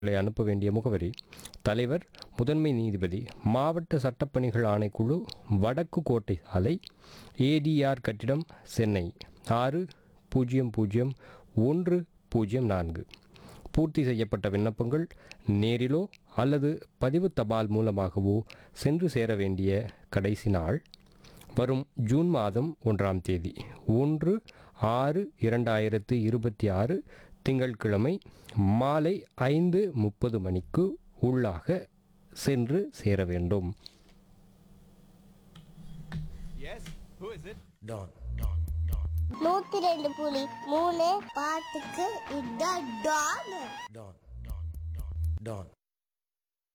களை அனுப்ப வேண்டிய முகவரி தலைவர் முதன்மை நீதிபதி மாவட்ட சட்டப்பணிகள் ஆணைக்குழு வடக்கு கோட்டை சாலை ஏடிஆர் கட்டிடம் சென்னை ஆறு பூஜ்ஜியம் பூஜ்ஜியம் ஒன்று பூஜ்ஜியம் நான்கு பூர்த்தி செய்யப்பட்ட விண்ணப்பங்கள் நேரிலோ அல்லது பதிவு தபால் மூலமாகவோ சென்று சேர வேண்டிய கடைசி நாள் வரும் ஜூன் மாதம் ஒன்றாம் தேதி ஒன்று ஆறு இரண்டாயிரத்து இருபத்தி ஆறு திங்கட்கிழமை மாலை ஐந்து முப்பது மணிக்கு உள்ளாக சென்று சேர வேண்டும் Yes? Who is it? Don. Don. Don. நூத்தி ரெண்டு புலி மூணு பாட்டுக்கு இதான் Don Don. Don. Don. Don.